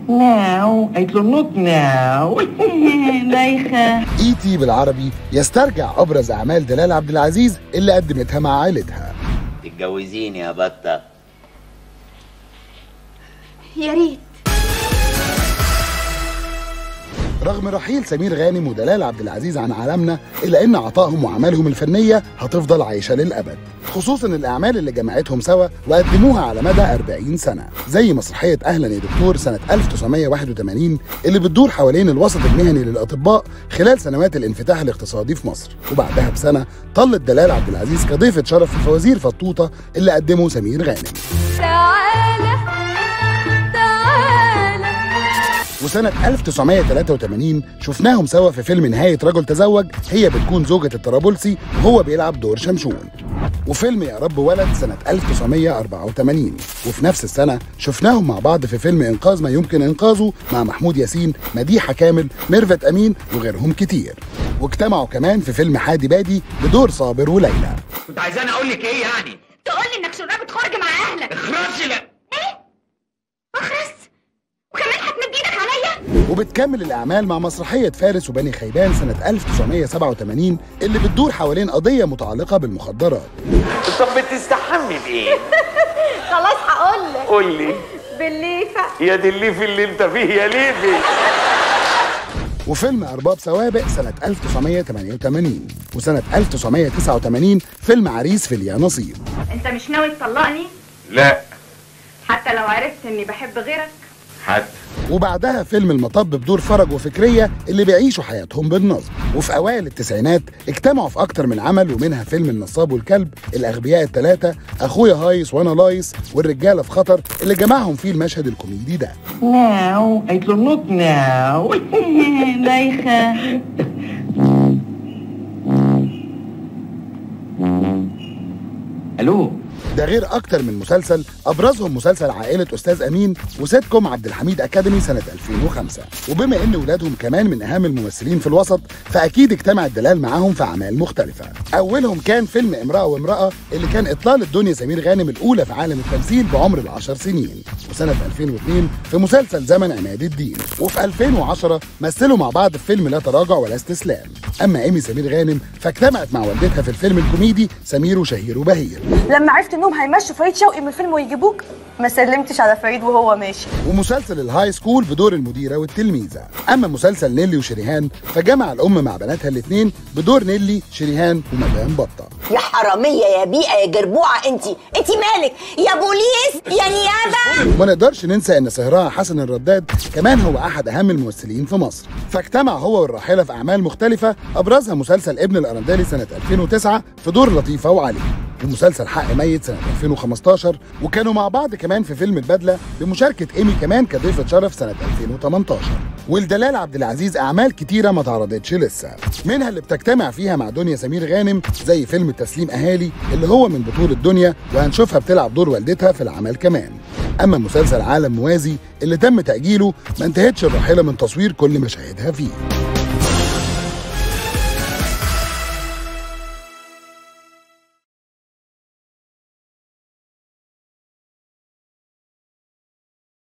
ناو قالت له نوت ناو بايخة اي تي بالعربي يسترجع ابرز اعمال دلال عبد العزيز اللي قدمتها مع عائلتها تتجوزيني يا بطة يا ريت رغم رحيل سمير غانم ودلال عبد العزيز عن عالمنا الا ان عطائهم واعمالهم الفنيه هتفضل عايشه للابد خصوصا الاعمال اللي جمعتهم سوا وقدموها على مدى 40 سنه زي مسرحيه اهلا يا دكتور سنه 1981 اللي بتدور حوالين الوسط المهني للاطباء خلال سنوات الانفتاح الاقتصادي في مصر وبعدها بسنه طلت دلال عبد العزيز كضيفه شرف في فوازير فطوطه اللي قدمه سمير غانم تعالى تعالى وسنة 1983 شفناهم سوا في فيلم نهاية رجل تزوج هي بتكون زوجة الطرابلسي وهو بيلعب دور شمشون وفيلم يا رب ولد سنة 1984 وفي نفس السنة شفناهم مع بعض في فيلم إنقاذ ما يمكن إنقاذه مع محمود ياسين مديحة كامل ميرفت أمين وغيرهم كتير واجتمعوا كمان في فيلم حادي بادي بدور صابر وليلى كنت عايزاني اقول لك ايه يعني تقول لي انك شراب بتخرج مع اهلك اخرسي لا اخرس وكمان هتمد ايدك عليا وبتكمل الأعمال مع مسرحية فارس وبني خيبان سنة 1987 اللي بتدور حوالين قضية متعلقة بالمخدرات طب بتستحمي بايه خلاص هقول لك قول لي بالليفه يا دي الليفي اللي انت فيه يا ليفي وفيلم أرباب سوابق سنة 1988 وسنة 1989 فيلم عريس في اليا نصيب انت مش ناوي تطلقني لا حتى لو عرفت اني بحب غيرك حتى وبعدها فيلم المطب بدور فرج وفكرية اللي بيعيشوا حياتهم بالنظم وفي أوائل التسعينات اجتمعوا في أكتر من عمل ومنها فيلم النصاب والكلب الأغبياء الثلاثة أخويا هايص وأنا لايص والرجالة في خطر اللي جمعهم فيه المشهد الكوميدي ده ناو قالت له نوت ناو بايخة الو ده غير أكتر من مسلسل أبرزهم مسلسل عائلة أستاذ أمين وسيت كوم عبد الحميد أكاديمي سنة 2005 وبما إن ولادهم كمان من أهم الممثلين في الوسط فأكيد اجتمع الدلال معاهم في أعمال مختلفة أولهم كان فيلم امرأة وامرأة اللي كان إطلال الدنيا سمير غانم الأولى في عالم التمثيل بعمر العشر سنين وسنة 2002 في مسلسل زمن عماد الدين وفي 2010 مثلوا مع بعض في فيلم لا تراجع ولا استسلام أما إيمي سمير غانم فاجتمعت مع والدتها في الفيلم الكوميدي سمير وشهير وبهير لما عرفت انهم هيمشوا فريد شوقي من الفيلم ويجيبوك ما سلمتش على فريد وهو ماشي ومسلسل الهاي سكول بدور المديرة والتلميذة أما مسلسل نيلي وشريهان فجمع الأم مع بناتها الاثنين بدور نيلي شريهان ومدام بطة يا حرامية يا بيئة يا جربوعة انتي انتي مالك يا بوليس يا نيابة وما نقدرش ننسى ان سهرها حسن الرداد كمان هو احد اهم الممثلين في مصر فاجتمع هو والراحله في اعمال مختلفه ابرزها مسلسل ابن الارندالي سنه 2009 في دور لطيفه وعلي ومسلسل حق ميت سنه 2015 وكانوا مع بعض كمان في فيلم البدله بمشاركه ايمي كمان كضيفه شرف سنه 2018 والدلال عبد العزيز اعمال كتيره ما اتعرضتش لسه منها اللي بتجتمع فيها مع دنيا سمير غانم زي فيلم تسليم اهالي اللي هو من بطوله دنيا وهنشوفها بتلعب دور والدتها في العمل كمان اما مسلسل عالم موازي اللي تم تاجيله ما انتهتش الراحله من تصوير كل مشاهدها فيه